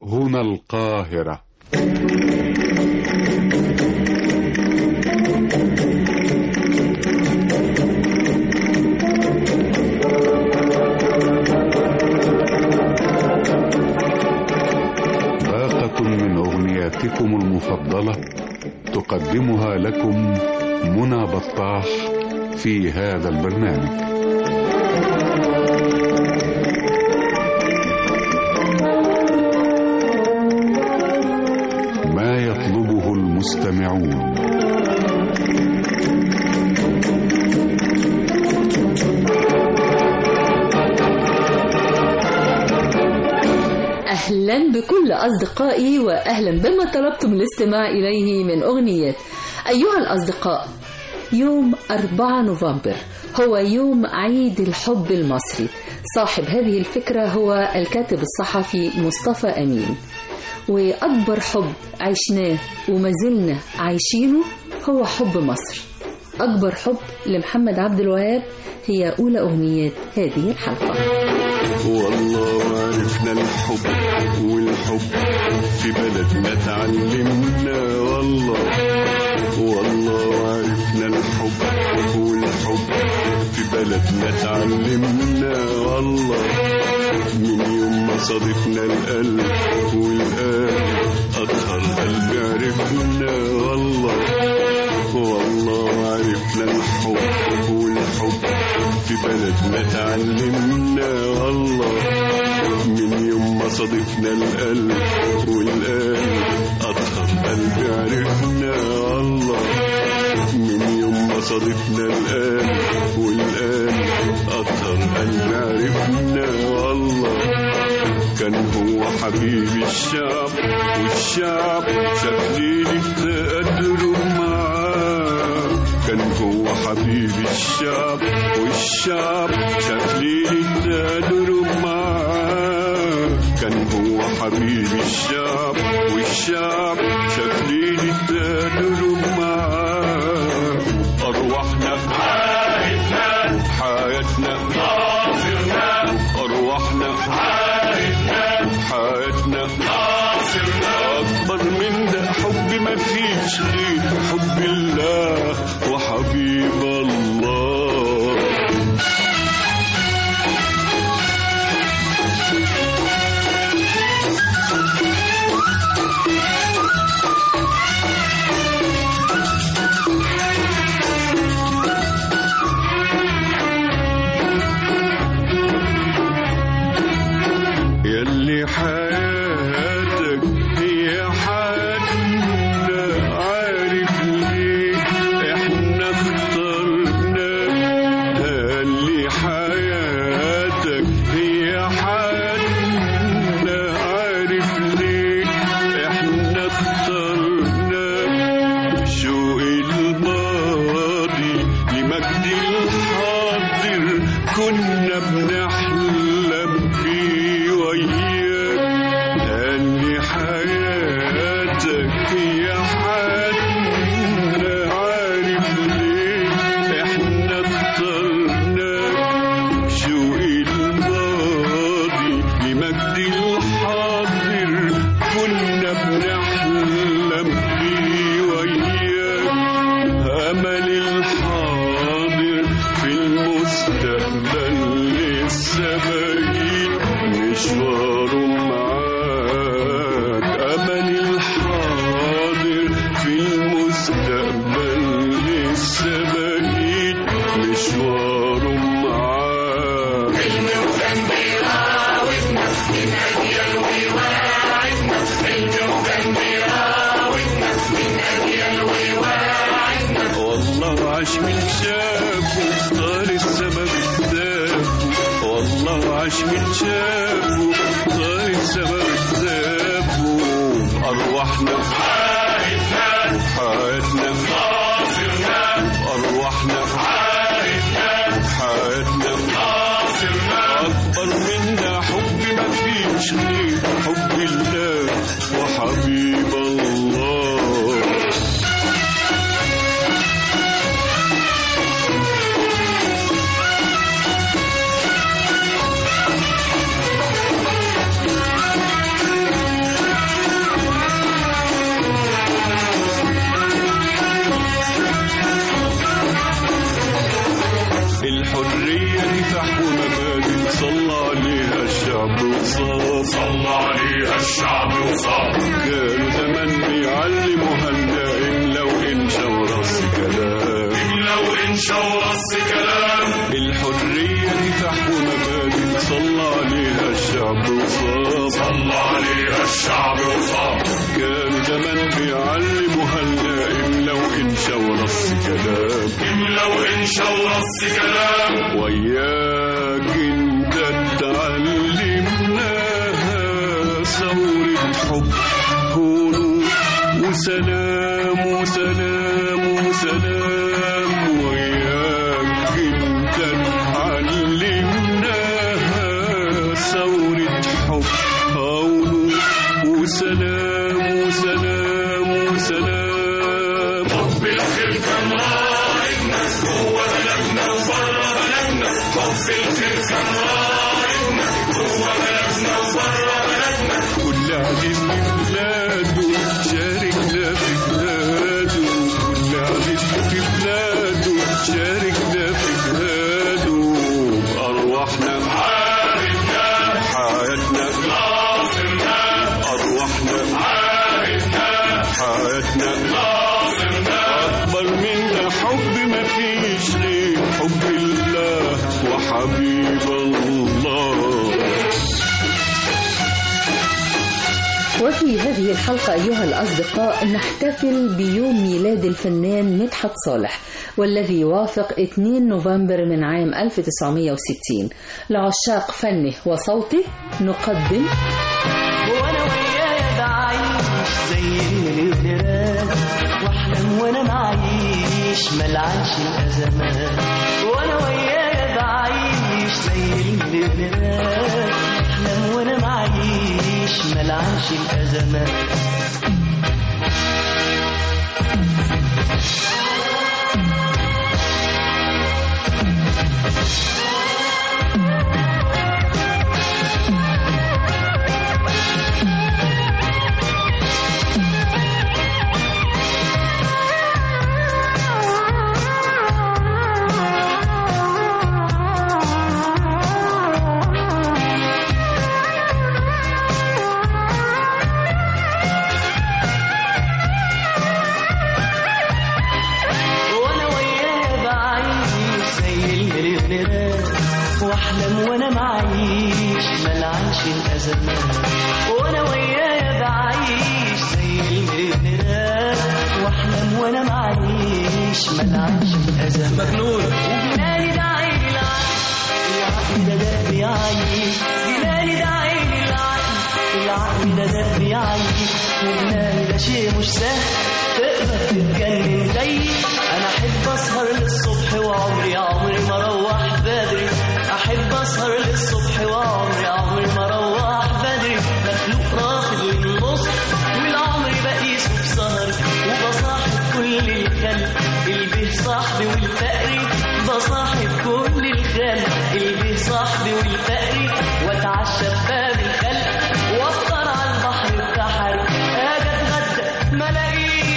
هنا القاهرة باقة من أغنياتكم المفضلة تقدمها لكم منى بطاح في هذا البرنامج ما يطلبه المستمعون أهلا بكل أصدقائي وأهلا بما طلبتم الاستماع إليه من أغنيات أيها الأصدقاء يوم 4 نوفمبر هو يوم عيد الحب المصري صاحب هذه الفكرة هو الكاتب الصحفي مصطفى أمين وأكبر حب عشناه وما زلنا عايشينه هو حب مصر أكبر حب لمحمد عبد الوهاب هي أولى أغنيات هذه الحلقة والله عرفنا الحب والحب في بلدنا تعلمنا والله والله عرفنا الحب والحب في بلدنا تعلمنا والله من يوم ما صادفنا القلب والقلب أطهر قلب عرفنا والله والله عرفنا الحب والحب في بلدنا تعلمنا والله من يوم ما صادفنا القلب والقلب أطهر قلب عرفنا والله من يوم ما صادفنا القلب والقلب أطهر قلب عرفنا والله كان هو حبيب الشعب والشعب شاف ليلة تقدره معاه كان هو حبيب الشعب والشعب شاف ليلة تقدره معاه كان هو حبيب الشعب والشعب شاف ليلة تقدره معاه أرواحنا حياتنا حياتنا ناصرنا أرواحنا حياتنا أكبر من ده حب ما فيش غير حب الله وحبيب الله يلي حياتك هي حياتنا عارف ليه احنا اخترنا يلي حياتك هي حياتنا عارف ليه احنا اخترنا شوق الماضي لمجد الحاضر كنا بنحلم بيه وياك اللي حياتك هي حياتنا عارف ليه احنا اخترناك شوق الماضي لمجد الحاضر كنا بنحلم بيه وياك أمل الحاضر في المستقبل لسه بعيد مشواره معاك أمل الحاضر في المستقبل لسه بعيد مشواره معاك والله عاش من شافه طال السما بكتافه والله عاش من شافه طال السما بكتافه أرواحنا حياتنا حياتنا أرواحنا حياتنا حياتنا أكبر منا حب ما فيش غير حب الله وحبيب الله عليها الشعب وصاب كانوا زمان بيعلموها الدائم لو انشا ورص كلام لو انشا ورص كلام الحرية كفاح ومبادئ صلى عليها الشعب وصاب صلى عليها الشعب وصاب كانوا زمان بيعلموها الدائم لو انشا ورص كلام لو انشا ورص كلام وياك انت تعلمناها ثورة حب هدوء وسلام وسلام وسلام وياك انت تعلمناها ثورة حب هدوء وسلام وسلام وسلام حب الخير كان راعدنا جوه بلدنا وبره بلدنا حب الخير كان راعدنا جوه بلدنا وبره بلدنا كل عزيز في بلاده شاركنا في بلاده كل عزيز في بلاده شاركنا في بلاده أرواحنا عارفنا حياتنا ناصرنا أرواحنا عارفنا حياتنا ناصرنا أكبر منا حب ما فيش غير حب الله وحبيب الله وفي هذه الحلقة أيها الأصدقاء نحتفل بيوم ميلاد الفنان مدحت صالح والذي يوافق 2 نوفمبر من عام 1960 لعشاق فنه وصوته نقدم وانا ويايا بعيش زي المليونيرات واحلم وانا معيش ملعنش الازمات وانا ويايا بعيش زي المليونيرات احلم وانا معيش ملعنش الازمات وانا وياها بعيش زي المليونيرات واحلم وانا معيش ملعنش الازمات وانا وياها بعيش زي المليونيرات واحلم وانا معيش ملعنش الازمات مجنون وجناني ده عيني العقل العقل ده ده بيعيش جناني ده عيني العقل العقل ده ده بيعيش وجناني ده شيء مش سهل تقدر تتجنن زيي انا احب اسهر للصبح وعمري عمري ما اروح بدري احب اسهر للصبح وعمري عمري ما اروح بدري مخلوق راخد للنص والعمر بقيسه بسهر وبصاحب كل الخلق البه صاحبي والفقري بصاحب كل الخلق البه صاحبي والفقري واتعشى بباب الخلق وافطر على البحر بتاعها اجي اتغدى ما الاقيش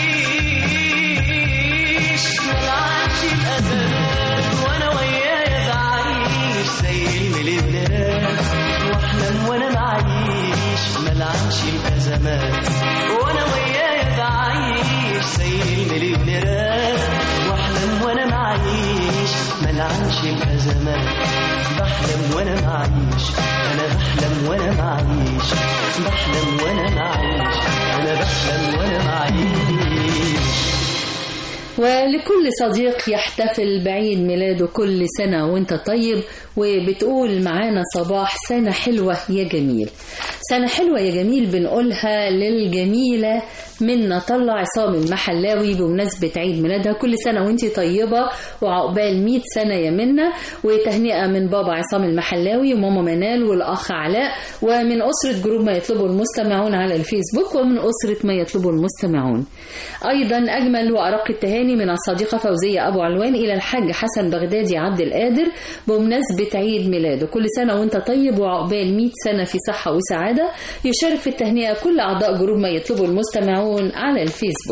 ملعنش الازمات وانا ويايا بعيش زي المليونيرات واحلم وانا معيش ملعنش الازمات وانا ويايا بعيش زي المليونيرات واحلم وانا معيش ملعنش الازمات بحلم وانا معيش انا بحلم وانا معيش بحلم وانا معيش انا بحلم وانا معيش ولكل صديق يحتفل بعيد ميلاده كل سنة وانت طيب وبتقول معانا صباح سنة حلوة يا جميل سنة حلوة يا جميل بنقولها للجميلة منا طلع عصام المحلاوي بمناسبة عيد ميلادها كل سنة وانت طيبة وعقبال 100 سنة يا منا وتهنئة من بابا عصام المحلاوي وماما منال والأخ علاء ومن أسرة جروب ما يطلبه المستمعون على الفيسبوك ومن أسرة ما يطلبه المستمعون أيضا أجمل وأرق التهاني من الصديقة فوزية أبو علوان إلى الحاج حسن بغدادي عبد القادر بمناسبة عيد ميلاده كل سنة وانت طيب وعقبال 100 سنة في صحة وسعادة يشارك في التهنئة كل أعضاء جروب ما يطلبه المستمعون على الفيسبوك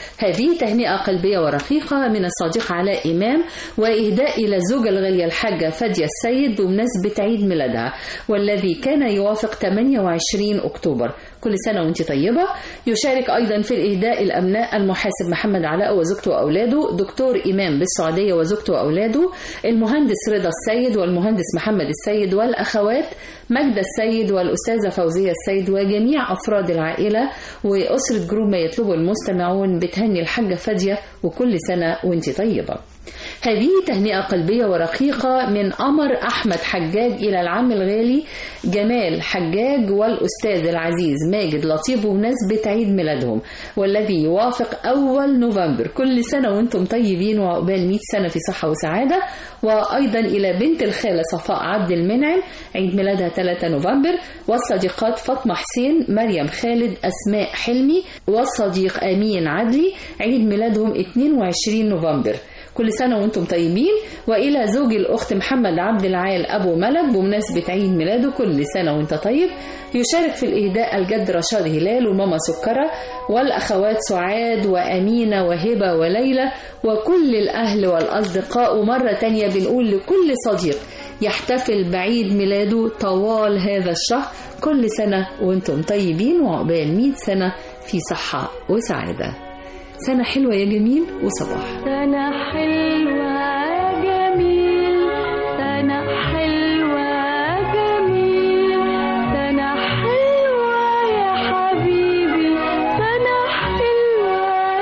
هذه تهنئة قلبية ورقيقة من الصديق علاء إمام وإهداء إلى الزوجة الغالية الحاجة فادية السيد بمناسبة عيد ميلادها والذي كان يوافق 28 أكتوبر كل سنة وانت طيبة يشارك أيضا في الإهداء الأبناء المحاسب محمد علاء وزوجته وأولاده دكتور إمام بالسعودية وزوجته وأولاده المهندس رضا السيد والمهندس محمد السيد والأخوات مجد السيد والأستاذة فوزية السيد وجميع أفراد العائلة وأسرة جروب ما يطلبه المستمعون بتهني الحاجة فادية وكل سنة وانت طيبة هذه تهنئة قلبية ورقيقة من قمر أحمد حجاج إلى العم الغالي جمال حجاج والأستاذ العزيز ماجد لطيف بمناسبة عيد ميلادهم والذي يوافق أول نوفمبر كل سنة وانتم طيبين وعقبال 100 سنة في صحة وسعادة وأيضا إلى بنت الخالة صفاء عبد المنعم عيد ميلادها 3 نوفمبر والصديقات فاطمة حسين مريم خالد أسماء حلمي والصديق أمين عدلي عيد ميلادهم 22 نوفمبر كل سنة وانتم طيبين وإلى زوج الأخت محمد عبد العال أبو ملك بمناسبة عيد ميلاده كل سنة وانت طيب يشارك في الإهداء الجد رشاد هلال وماما سكرة والأخوات سعاد وأمينة وهبة وليلى وكل الأهل والأصدقاء ومرة تانية بنقول لكل صديق يحتفل بعيد ميلاده طوال هذا الشهر كل سنة وانتم طيبين وعقبال 100 سنة في صحة وسعادة سنة حلوة يا جميل وصباح سنة حلوة جميل سنة حلوة جميل سنة حلوة يا حبيبي سنة حلوة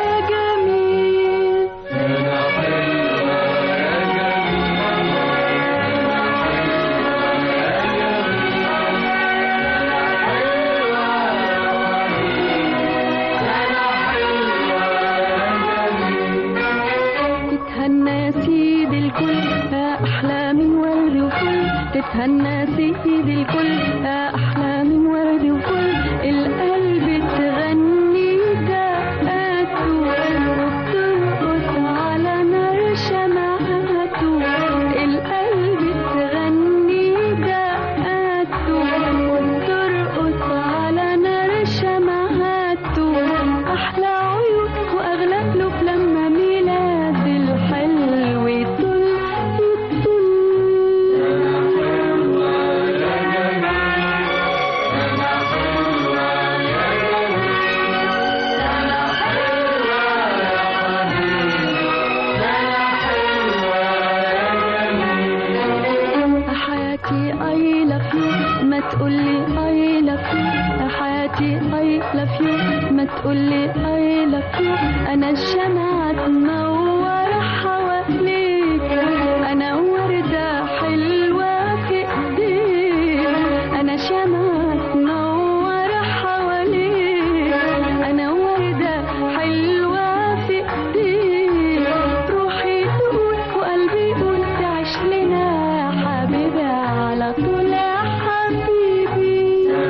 جميل تتهنى يا سيدي الكل يا أحلى من ورد وفل تتهنى يا سيدي الكل يا أحلى من ورد وفل القلب تغني دقاته وبترقص على نار شمعته القلب تغني دقاته وبترقص على نار شمعته أحلى عيون وأغلى قلوب لما ميلاد الحلو يطل يطل يا حياتي I love you ما تقولي I love you يا حياتي I love you ما تقولي I love you أنا الشمعة تنور حواليك أنا وردة حلوة في إيديك أنا شمعة تنور حواليك أنا وردة حلوة في إيديك روحي تقول وقلبي يقول تعيش لنا يا حبيبي على طول يا حبيبي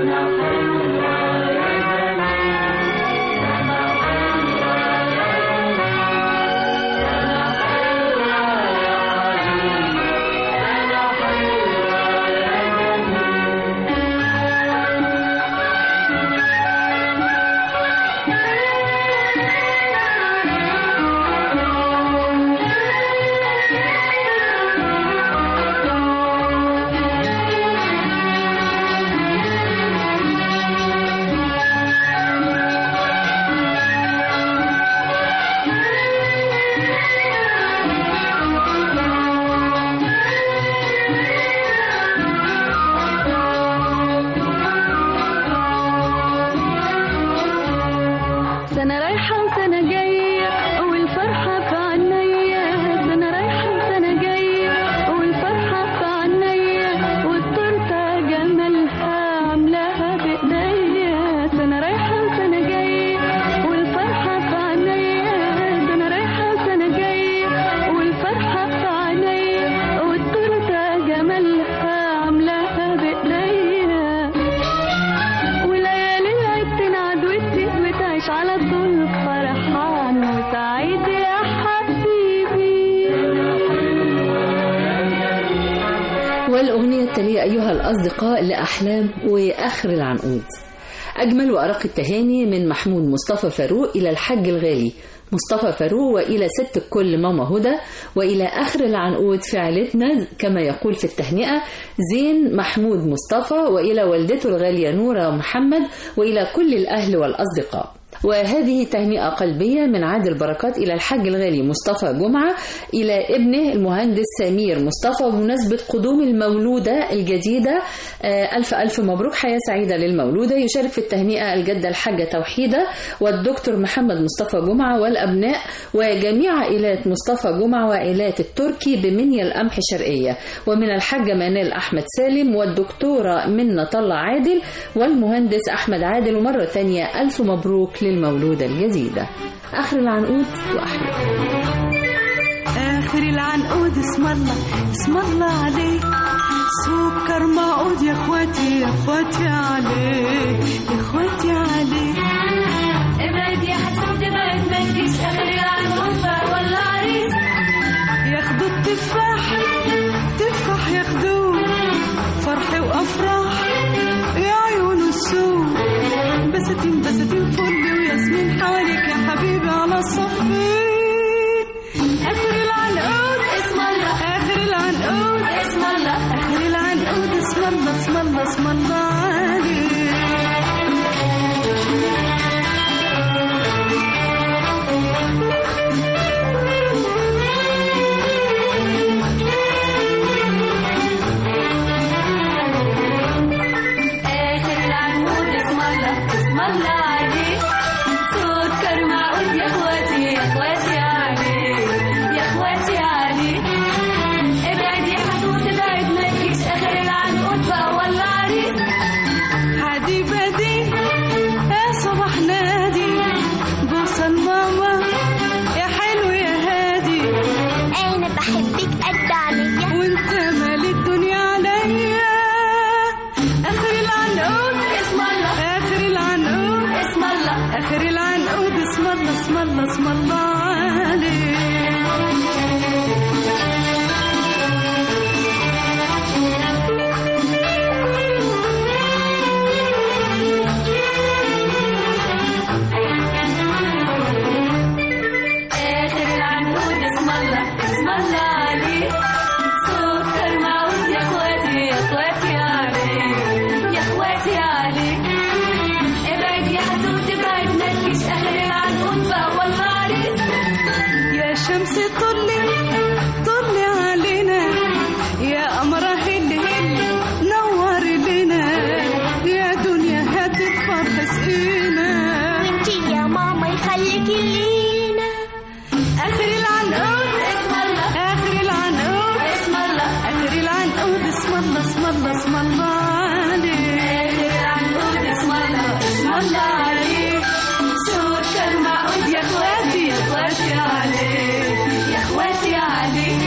سنة رايحة وسنة جاية والفرحة في عينيا سنة رايحة وسنة جاية والفرحة في عينيا والتورتة جمالها عاملاها بإيديا سنة رايحة وسنة جاية والفرحة في عينيا سنة رايحة وسنة جاية والفرحة في عينيا والتورتة جمالها عاملاها بإيديا وليالي العيد تنعد وتزيد وتعيش على طول فرحان وسعيد يا حبيبي والأغنية التالية أيها الأصدقاء لأحلام وآخر العنقود أجمل وأرق التهاني من محمود مصطفى فاروق إلى الحج الغالي مصطفى فاروق وإلى ست الكل ماما هدى وإلى آخر العنقود في عيلتنا كما يقول في التهنئة زين محمود مصطفى وإلى والدته الغالية نورة محمد وإلى كل الأهل والأصدقاء وهذه تهنئة قلبية من عادل بركات إلى الحاج الغالي مصطفى جمعة إلى ابنه المهندس سمير مصطفى بمناسبة قدوم المولودة الجديدة آه، ألف ألف مبروك حياة سعيدة للمولودة يشارك في التهنئة الجدة الحاجة توحيدة والدكتور محمد مصطفى جمعة والأبناء وجميع عائلات مصطفى جمعة وعائلات التركي بمنيا القمح شرقية ومن الحاجة منال أحمد سالم والدكتورة منة طلع عادل والمهندس أحمد عادل ومرة تانية ألف مبروك للمولودة الجديدة آخر العنقود وأحلى آخر العنقود اسم الله اسم الله عليه سكر معقود يا اخواتي يا اخواتي عليه يا اخواتي عليه ابعد يا حسود ابعد ما تجيش اخر العنقود ولا عريس ياخدوا التفاح تفاح ياخدوه فرح وافراح يا عيون السوق بساتين بساتين فل وياسمين حواليك يا حبيبي على الصفين اخر العنقود اسم الله اخر العنقود اسم الله اخر العنقود اسم الله اسم الله اسم الله عليه آخر العنقود اسم الله اسم الله عليه سكر معقود يا اخواتي يا اخواتي عليه يا اخواتي عليه ابعد يا حسود ابعد ما تجيش اخر العنقود بقى ولا عريس هادي بدي يا صباح نادي بوصل ماما يا حلو يا هادي انا بحبك قد عليا وانت مال الدنيا عليا اخر العنقود اسم الله اخر العنقود اسم الله اخر العنقود اسم الله اسم الله اسم الله عليه آخر العنقود اسم الله اسم الله عليه سكر معقود يا اخواتي يا اخواتي عليه يا اخواتي عليه ابعد يا حسود ابعد ما تجيش اخر العنقود بقى ولا عريس يا شمس طلي طلي علينا يا قمر هل هل نور لنا يا دنيا هاتت فرح سقينا وانتي يا ماما يخليكي لينا اخر العنقود اسم الله اخر العنقود اسم الله اخر العنقود اسم الله اسم الله اسم الله عليه العنقود اسم الله اسم الله عليه سكر معقود يا اخواتي يا اخواتي عليه يا اخواتي عليه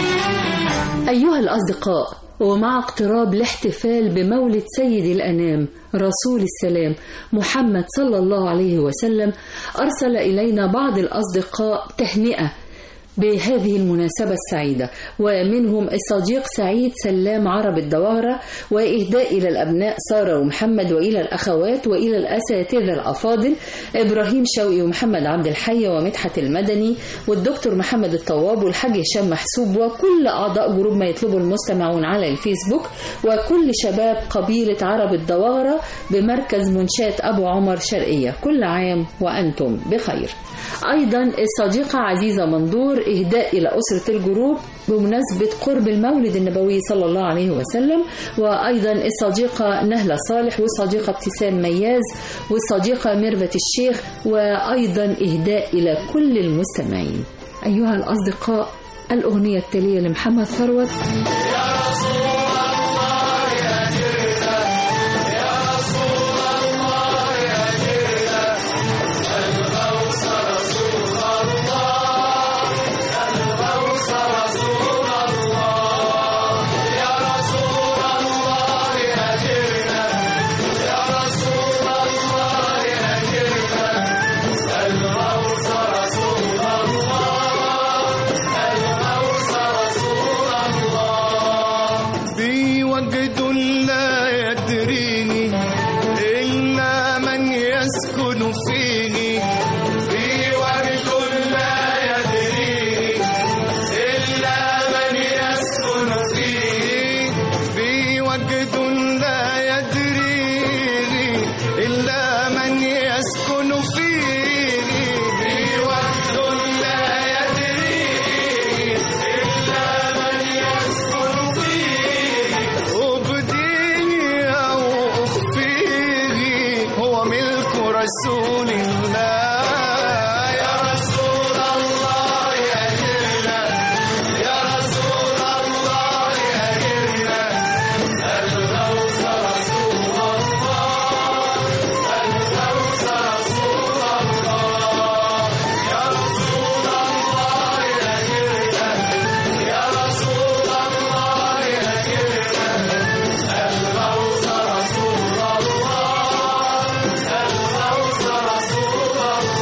أيها الأصدقاء ومع اقتراب الاحتفال بمولد سيد الأنام رسول السلام محمد صلى الله عليه وسلم أرسل إلينا بعض الأصدقاء تهنئة بهذه المناسبة السعيدة ومنهم الصديق سعيد سلام عرب الدوارة وإهداء إلى الأبناء سارة ومحمد وإلى الأخوات وإلى الأساتذة الأفاضل إبراهيم شوقي ومحمد عبد الحي ومدحت المدني والدكتور محمد الطواب والحاج هشام محسوب وكل أعضاء جروب ما يطلبه المستمعون على الفيسبوك وكل شباب قبيلة عرب الدوارة بمركز منشات أبو عمر شرقية كل عام وأنتم بخير أيضا الصديقة عزيزة منظور إهداء إلى أسرة الجروب بمناسبة قرب المولد النبوي صلى الله عليه وسلم وأيضا الصديقة نهلة صالح والصديقة ابتسام مياز والصديقة ميرفت الشيخ وأيضا إهداء إلى كل المستمعين أيها الأصدقاء الأغنية التالية لمحمد ثروت الله يسكن فيه وقت لا يدري إلا من يسكن فيه أبديه أو أخفيه هو ملك رسول الله يا رسول الله أجرنا يا رسول الله أجرنا الغوث رسول الله الغوث رسول الله يا رسول الله أجرنا يا رسول الله أجرنا الغوث رسول الله الغوث رسول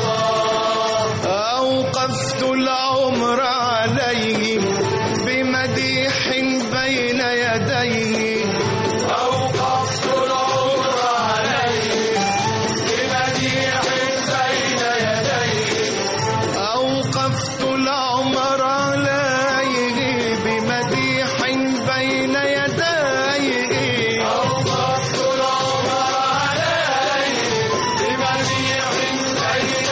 الله أوقفت العمر عليه بمديح بين يديه أوقفت العمر عليه بمديح بين يديه أوقفت العمر عليه بمديح بين يديه أوقفت العمر عليه بمديح بين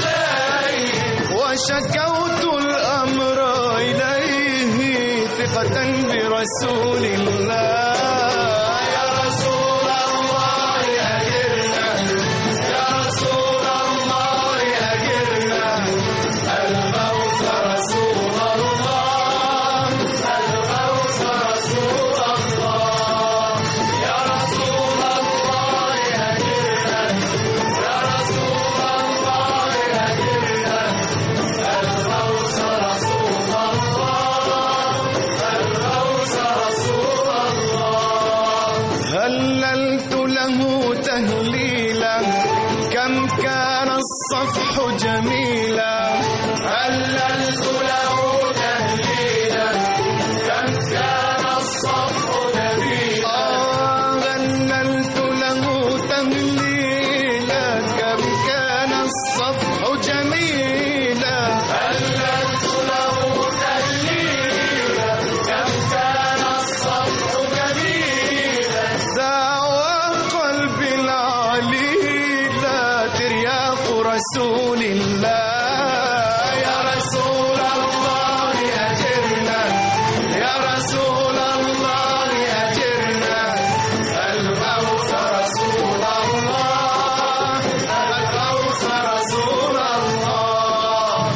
يديه وشكوت الأمر إليه ثقة برسول الله يا رسول الله أجرنا يا رسول الله أجرنا الموت رسول الله الموت رسول الله يا رسول الله أجرنا يا رسول الله أجرنا الموت رسول الله الموت رسول الله هللت له تهليلا كم كان الصفح جميلا هللت له تهليلا كم كان الصفح جميلا هللت له تهليلا كم كان الصفح جميلا هللت له تهليلا كم كان الصفح جميلا دعوى قلبي العليلة ترياق رسول الله يا رسول الله أجرنا يا رسول الله أجرنا الغوث رسول الله الغوث رسول الله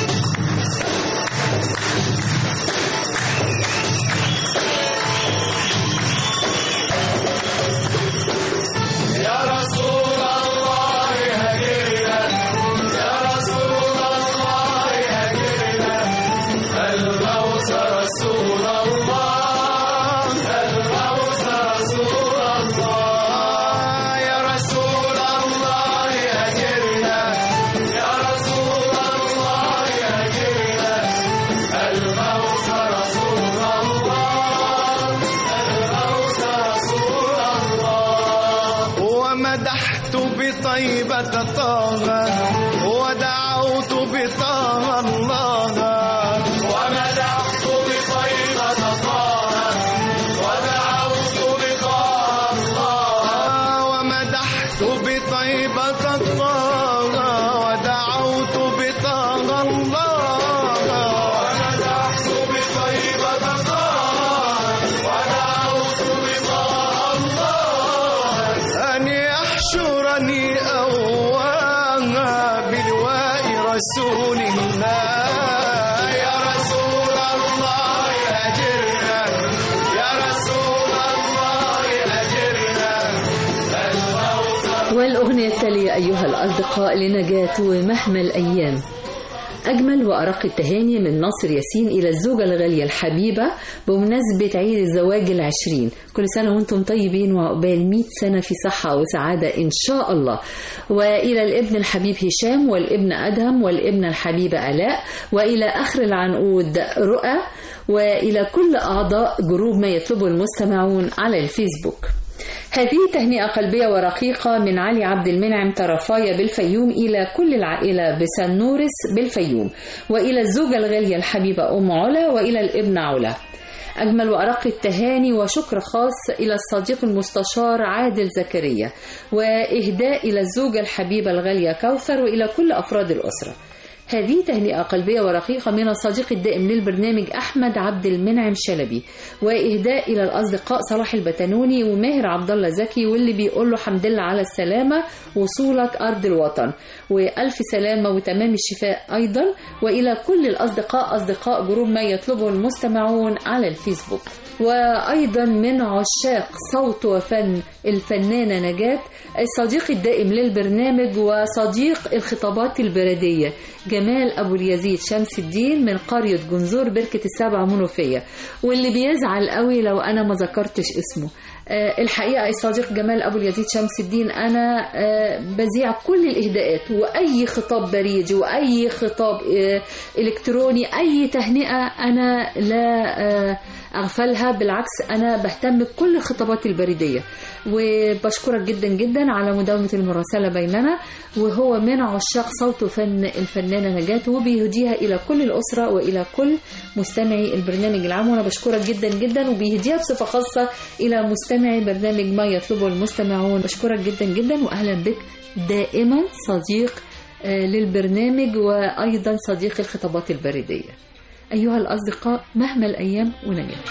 يا رسول الله هدينا يا رسول الله هدينا الغوث رسول الله الغوث رسول الله يا رسول الله هدينا يا رسول الله هدينا الغوث رسول الله الغوث رسول الله ومدحت بطيبة طه ودعوت بطه الله ومدحت بطيبة طه ودعوت بطه الله ومدحت بطيبة طه ودعوت بطه الله ومدحت بطيبة طه ودعوت بطه الله أن يحشرني أواها بلواء رسول الله يا رسول الله أجرنا يا رسول الله أجرنا والأغنية التالية أيها الأصدقاء لنجاة ومهما الأيام أجمل وأرق التهاني من ناصر ياسين إلى الزوجة الغالية الحبيبة بمناسبة عيد الزواج العشرين كل سنة وأنتم طيبين وعقبال 100 سنة في صحة وسعادة إن شاء الله وإلى الابن الحبيب هشام والابن أدهم والابنة الحبيبة آلاء وإلى آخر العنقود رؤى وإلى كل أعضاء جروب ما يطلبه المستمعون على الفيسبوك هذه تهنئة قلبية ورقيقة من علي عبد المنعم طرفايا بالفيوم إلى كل العائلة بسنورس بالفيوم وإلى الزوجة الغالية الحبيبة أم علا وإلى الابن علا أجمل وأرق التهاني وشكر خاص إلى الصديق المستشار عادل زكريا وإهداء إلى الزوجة الحبيبة الغالية كوثر وإلى كل أفراد الأسرة هذه تهنئة قلبية ورقيقة من الصديق الدائم للبرنامج أحمد عبد المنعم شلبي وإهداء إلى الأصدقاء صلاح البتنوني وماهر عبد الله زكي واللي بيقول له حمد لله على السلامة وصولك أرض الوطن وألف سلامة وتمام الشفاء أيضا وإلى كل الأصدقاء أصدقاء جروب ما يطلبه المستمعون على الفيسبوك وأيضا من عشاق صوت وفن الفنانة نجاة الصديق الدائم للبرنامج وصديق الخطابات البريدية جمال أبو اليزيد شمس الدين من قرية جنزور بركة السبع منوفية واللي بيزعل قوي لو أنا ما ذكرتش اسمه آه، الحقيقة الصديق جمال أبو اليزيد شمس الدين أنا آه، بذيع كل الإهداءات وأي خطاب بريدي وأي خطاب آه، إلكتروني أي تهنئة أنا لا آه، أغفلها بالعكس أنا بهتم بكل الخطابات البريدية وبشكرك جدا جدا على مداومة المراسلة بيننا وهو من عشاق صوت وفن الفنانة نجاة وبيهديها إلى كل الأسرة وإلى كل مستمعي البرنامج العام وأنا بشكرك جدا جدا وبيهديها بصفة خاصة إلى مستمعي برنامج ما يطلبه المستمعون بشكرك جدا جدا وأهلا بك دائما صديق آه، للبرنامج وأيضا صديق الخطابات البريدية أيها الأصدقاء مهما الأيام ونجاة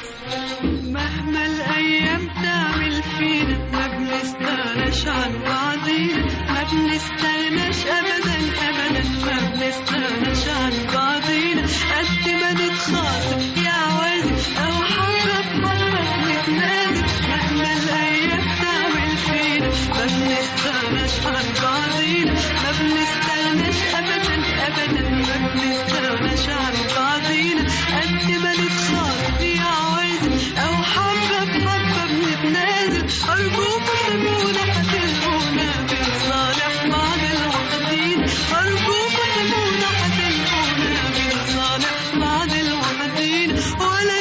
مهما الايام تعمل فينا ما بنستغناش عن بعضينا ما بنستغناش ابدا ابدا ما بنستغناش عن بعضينا قد ما نتخاطب يا عوازي او حبة بحبة نتنازل مهما الايام تعمل فينا ما بنستغناش عن بعضينا ما بنستغناش ابدا ابدا ما بنستغناش عن بعضينا قد ما نتخاطب يا عوازي او حبة بحبة بنتنازل ارجوكوا سيبونا هتلقونا بنصالح بعض الوحدين ارجوكوا سيبونا هتلقونا بنصالح بعض الوحدين ولا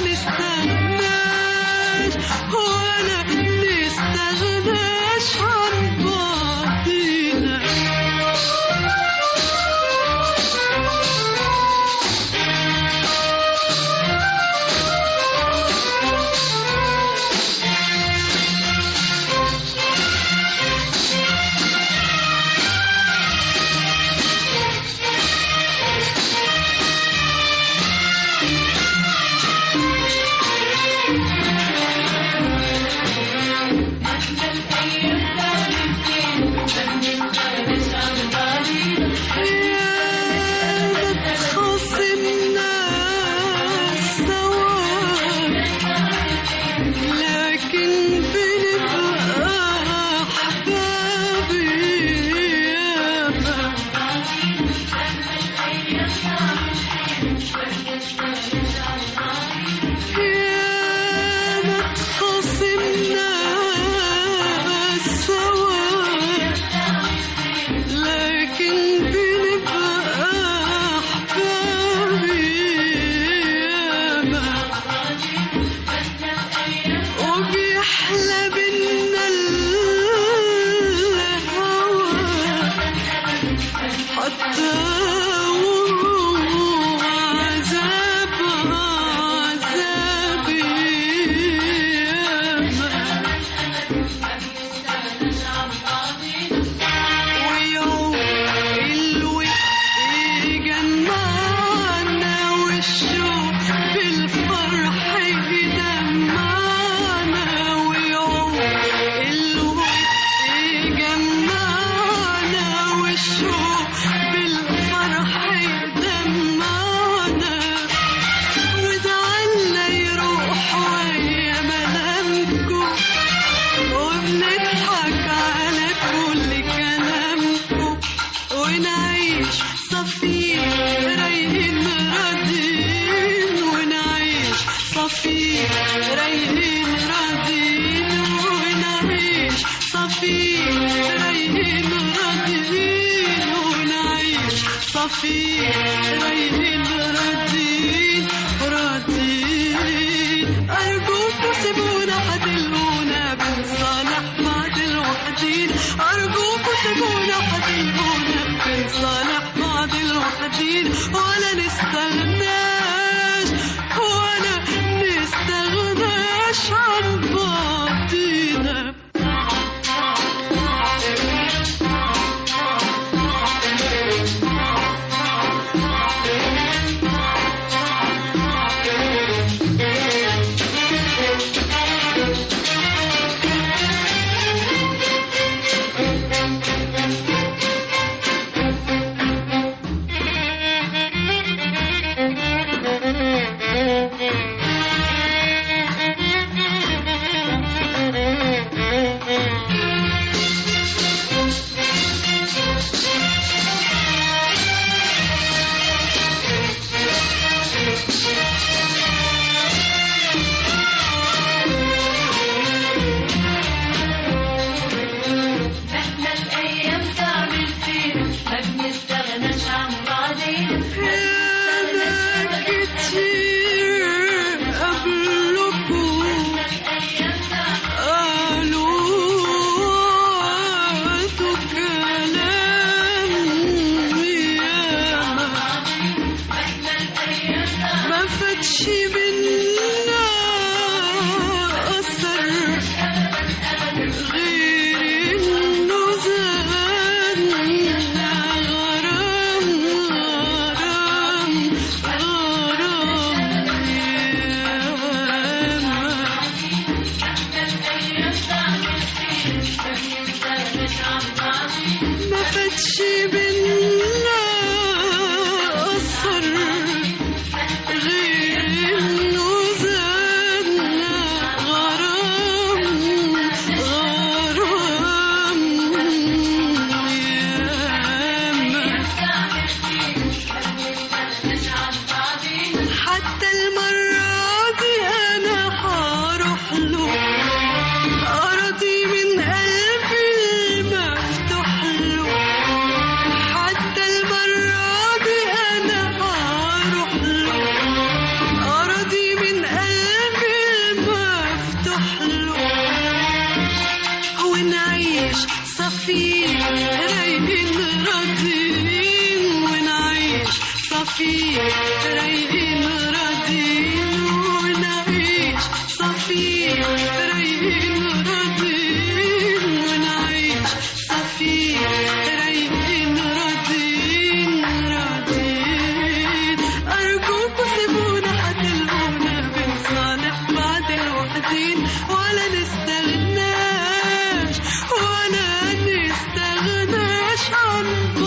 نستغناش ولا نستغناش عن بعضينا خصمنا سوا لكن بنبقى أحبابي يا ما تخصمنا سوا لكن بنبقى أحبابي ياما وبيحلى بينا الهوى حتى وهو عذاب عذابي ياما ويوم الود يجمعنا والشوق بالفرح يدمعنا ويوم الود يجمعنا والشوق بالفرح يدمعنا وزعلنا يروح ويا ملامكم وبنضحك على كل كلامكم ونعيش صفير رايقين راضيين ونعيش صفير رايقين راضيين ونعيش صفير رايقين راضيين ونعيش صفير رايقين راضيين راضيين أرجوكوا سيبونا هتلقونا بنصالح بعض الوحدين أرجوكوا سيبونا هتلقونا بنصالح بعض الوحدين ولا نستغناش ولا نستغناش صفي رايقين راضيين ونعيش صفي رايقين راضيين ونعيش صفي رايقين راضيين راضيين أرجوكوا سيبونا هتلقونا بنصالح بعض الوحدين ولا نستغناش ولا نستغناش عن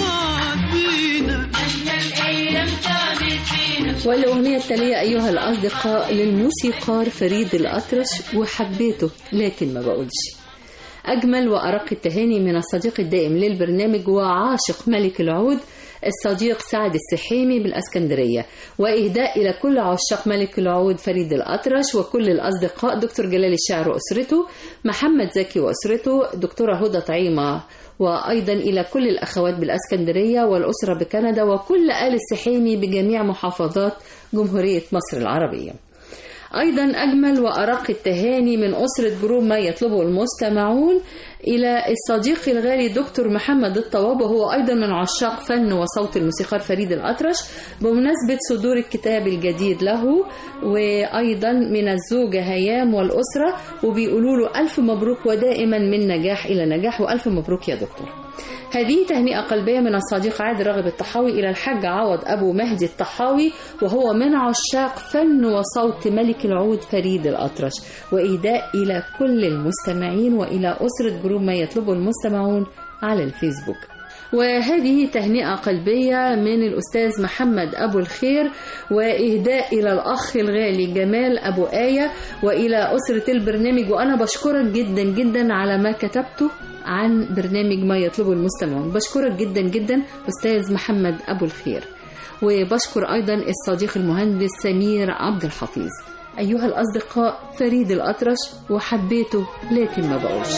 بعضينا الأيام تعبت فينا والأغنية التالية أيها الأصدقاء للموسيقار فريد الأطرش وحبيته لكن ما بقولش أجمل وأرق التهاني من الصديق الدائم للبرنامج وعاشق ملك العود الصديق سعد السحيمي بالأسكندرية وإهداء إلى كل عشاق ملك العود فريد الأطرش وكل الأصدقاء دكتور جلال الشاعر وأسرته محمد زكي وأسرته دكتورة هدى طعيمة وأيضا إلى كل الأخوات بالأسكندرية والأسرة بكندا وكل آل السحيمي بجميع محافظات جمهورية مصر العربية أيضا أجمل وأرق التهاني من أسرة جروب ما يطلبه المستمعون إلى الصديق الغالي دكتور محمد الطواب وهو أيضا من عشاق فن وصوت الموسيقار فريد الأطرش بمناسبة صدور الكتاب الجديد له وأيضا من الزوجة هيام والأسرة وبيقولوا له ألف مبروك ودائما من نجاح إلى نجاح وألف مبروك يا دكتور هذه تهنئة قلبية من الصديق عادل راغب الطحاوي إلى الحاج عوض أبو مهدي الطحاوي وهو من عشاق فن وصوت ملك العود فريد الأطرش وإهداء إلى كل المستمعين وإلى أسرة جروب ما يطلبه المستمعون على الفيسبوك وهذه تهنئة قلبية من الأستاذ محمد أبو الخير وإهداء إلى الأخ الغالي جمال أبو آية وإلى أسرة البرنامج وأنا بشكرك جدا جدا على ما كتبته عن برنامج ما يطلبه المستمعون بشكرك جدا جدا أستاذ محمد أبو الخير وبشكر أيضا الصديق المهندس سمير عبد الحفيظ أيها الأصدقاء فريد الأطرش وحبيته لكن ما بقولش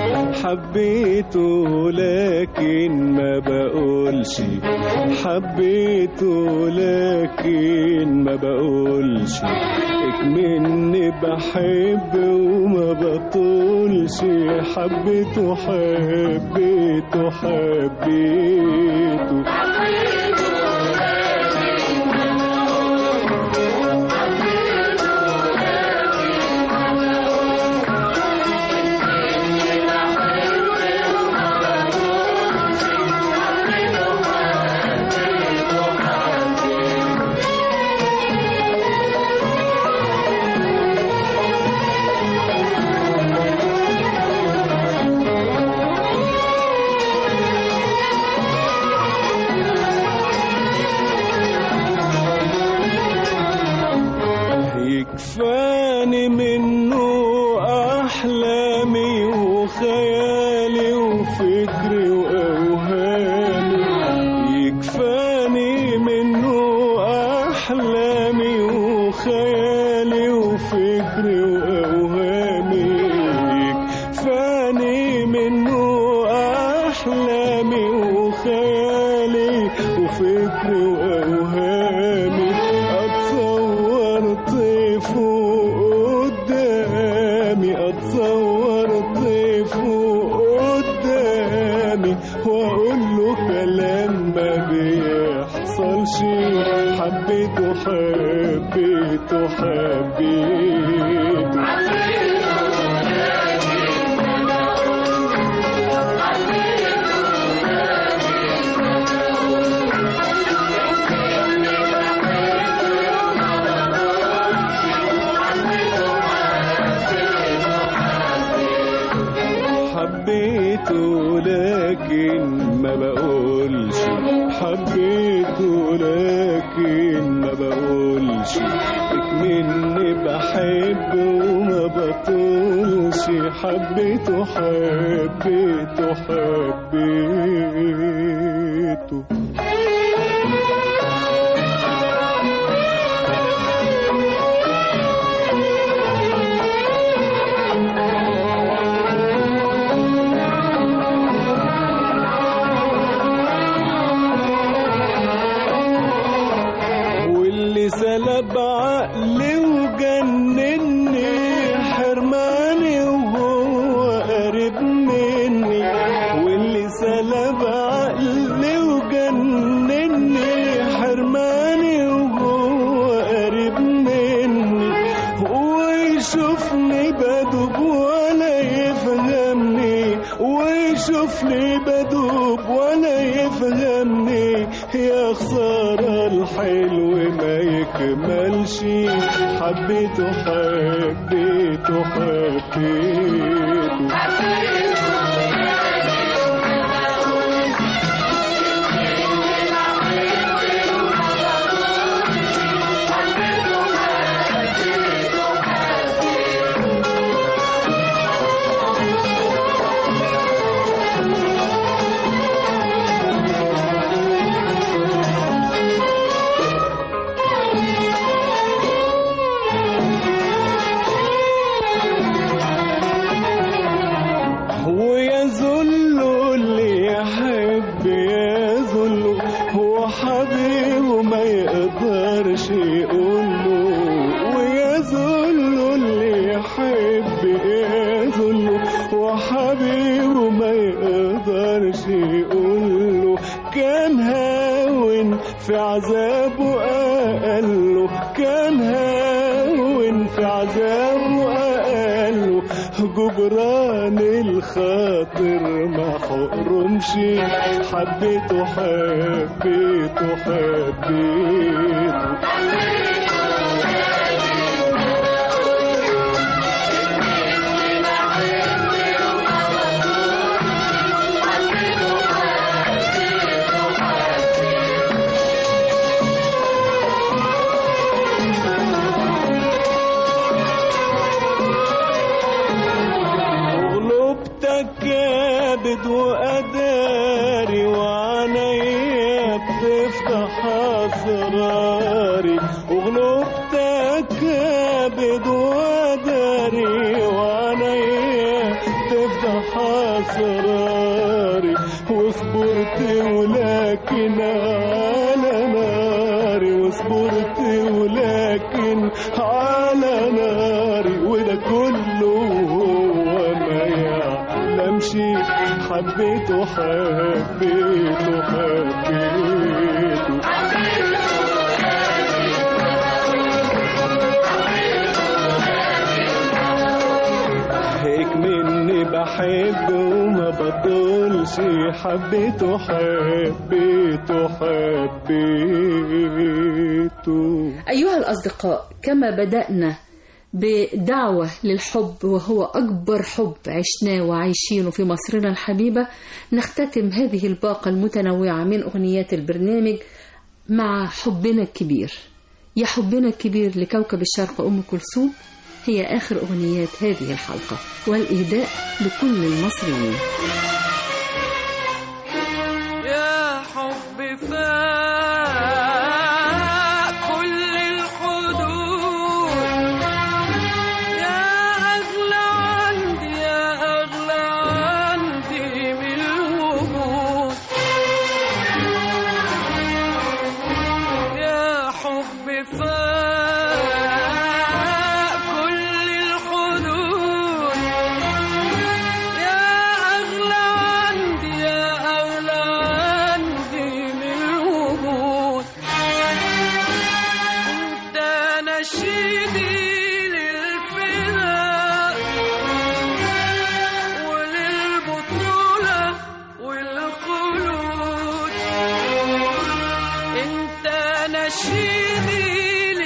حبيته لكن ما بقولش حبيته لكن ما بقولش اكمني بحب وما بطولش حبيته حبيته حبيته يكفاني منه أحلامي وخيالي وفكري وأوهامي يكفاني منه أحلامي وخيالي وفكري وأوهامي يكفاني منه أحلامي وخيالي وفكري وأوهامي أتصور طيفه قدامي أتصور طيفه قدامي وأقول له كلام ما بيحصلش حبيته حبيته حبيته حبيته لكن ما بقولش حبيته لكن ما بقولش اكمني بحب وما بطولش حبيته حبيته حبيته واللي سلب عقلي وجنني حرماني وهو قريب مني واللي سلب عقلي وجنني حرماني يشوفني بدوب ولا يفهمني يا خسارة الحلو ما يكملش حبيته حبيته حبيته ويذل اللي يحب يذل هو حبيبه ما يقدرش يقوله ويذل اللي يحب يذل هو حبيبه ما يقدرش يقوله كان هاون في عذابه أقله كان هاون في عذابه أقله جبران الخاطر ما حقرمش حبيته حبيته حبيته غلبتك كابد وأداري وعينيا بتفتح أسراري وغلبتك كابد وأداري وعينيا بتفتح أسراري وصبرت ولكن على ناري وصبرت ولكن على ناري وده كله هو ما يعلمش حبيته حبيته حبيته هيك مني بحب وما بطلش حبيته حبيته حبيته أيها الأصدقاء كما بدأنا بدعوة للحب وهو أكبر حب عشناه وعايشينه في مصرنا الحبيبة نختتم هذه الباقة المتنوعة من أغنيات البرنامج مع حبنا الكبير يا حبنا الكبير لكوكب الشرق أم كلثوم هي آخر أغنيات هذه الحلقة والإهداء لكل المصريين يا حب فاق كل الحدود يا أغلى عندي يا أغلى عندي من الوجود يا حب فاق كل الحدود يا أغلى عندي يا أغلى عندي من الوجود أنت نشيدي للفداء وللبطولة والخلود أنت نشيدي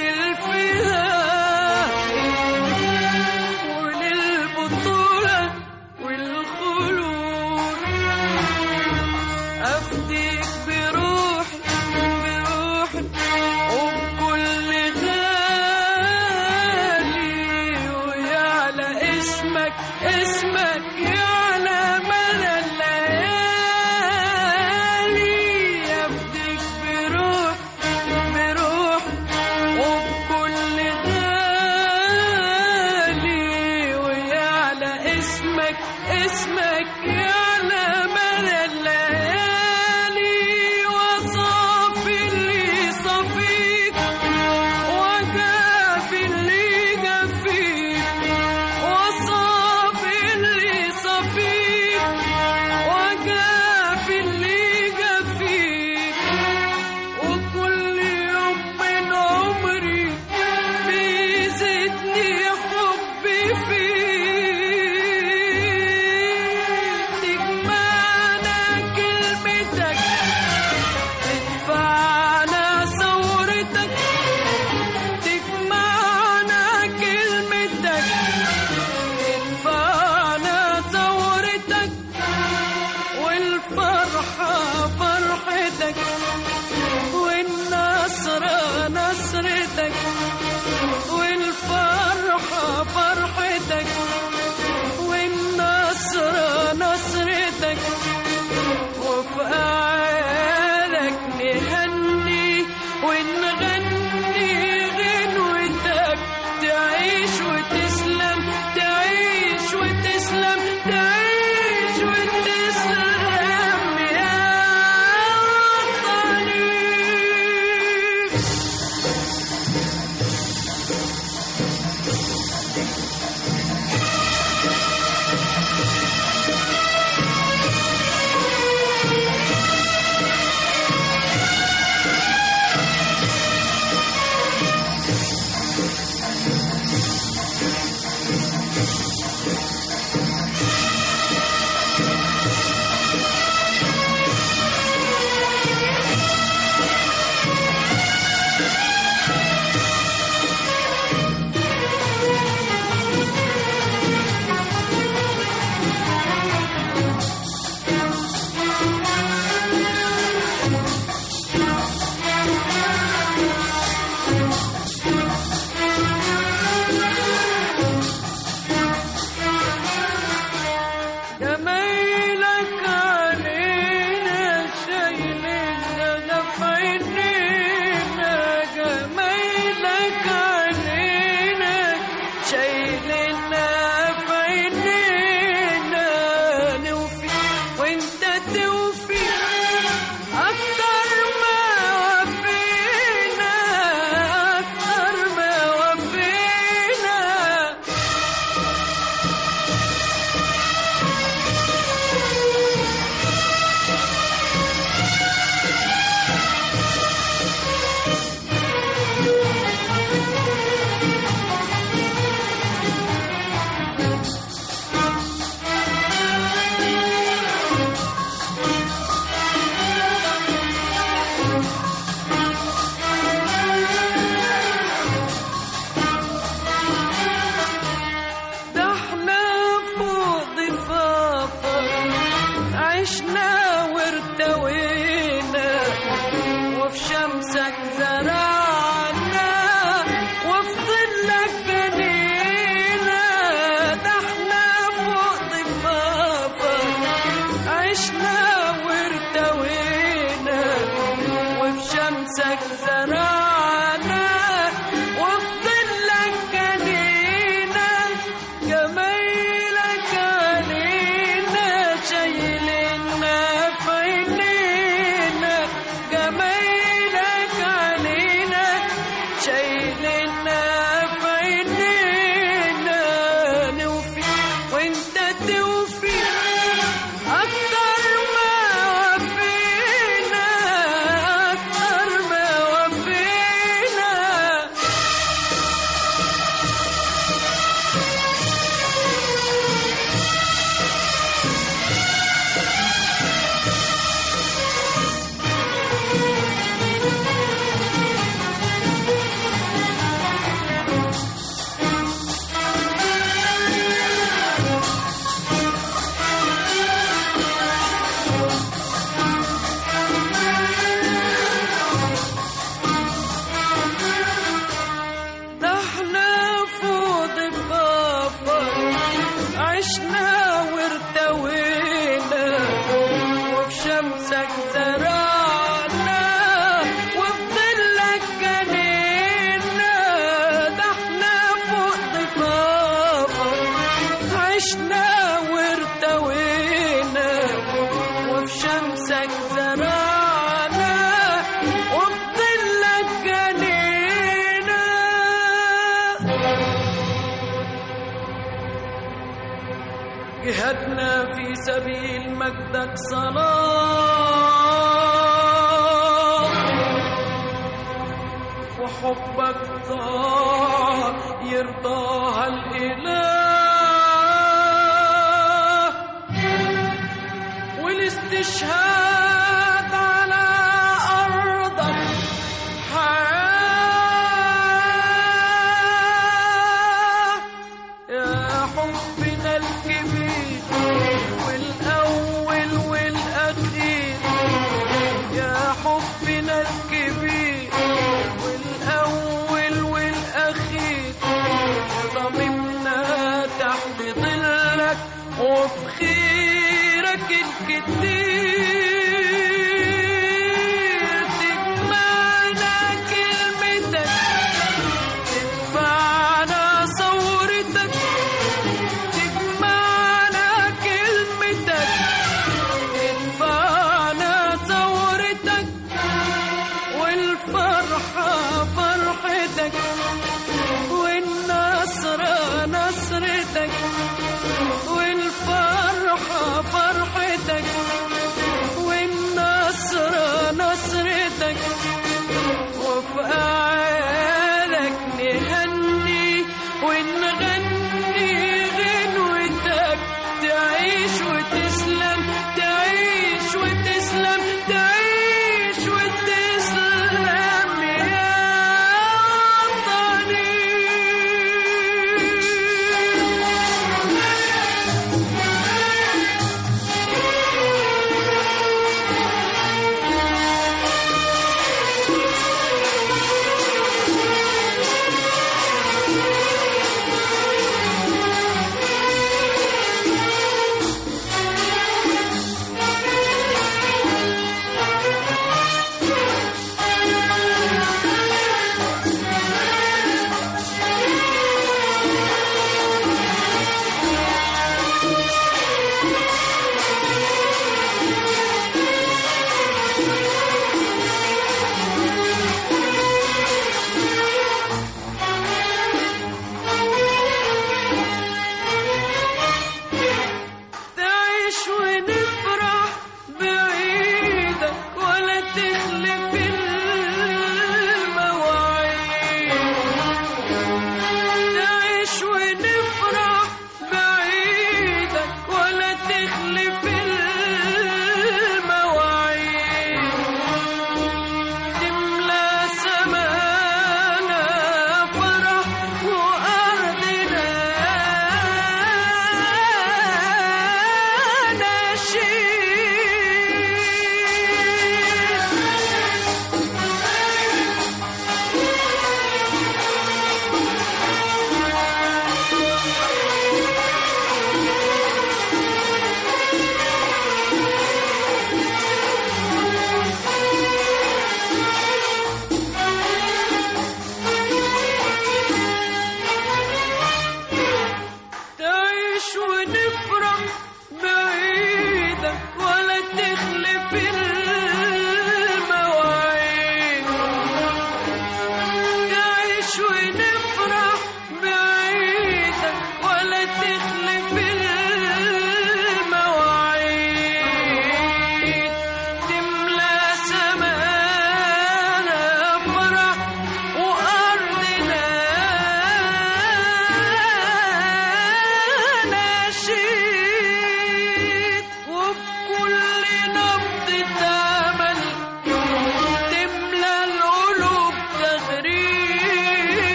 شمسك زرعنا وفضلك جنينا جمايلك علينا شايلنا في عينينا جمايلك علينا شايلنا في عينينا نوفي وانت توفي أكتر ما وفينا أكتر ما وفينا ده احنا فوق ضفافة عشنا وارتوينا وفي شمسك زرعنا وفي ظلك جنينا ده احنا فوق ضفافة عشنا وارتوينا وفي شمسك زرعنا وفي ظلك جنينا جهادنا في سبيل مجدك صلاة وحبك طاعة يرضاها الإله والاستشهاد على أرضك حياة يا حبنا الكبير والأول والأخير يا حبنا الكبير والأول والأخير ضممنا تحت ظلك وفي خيرك الكتير تجمعنا كلمتك تدفعنا صورتك تجمعنا كلمتك تدفعنا ثورتك والفرحة فرحتك والنصر نصرتك والفرحة فرحتك والنصر نصرتك وفي أعيادك نهني ونغني غنوتك تعيش وتسلم تعيش وتسلم تعيش وتسلم يا وطني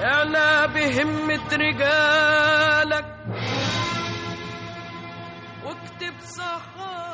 اعلى بهمة رجالك واكتب صحائف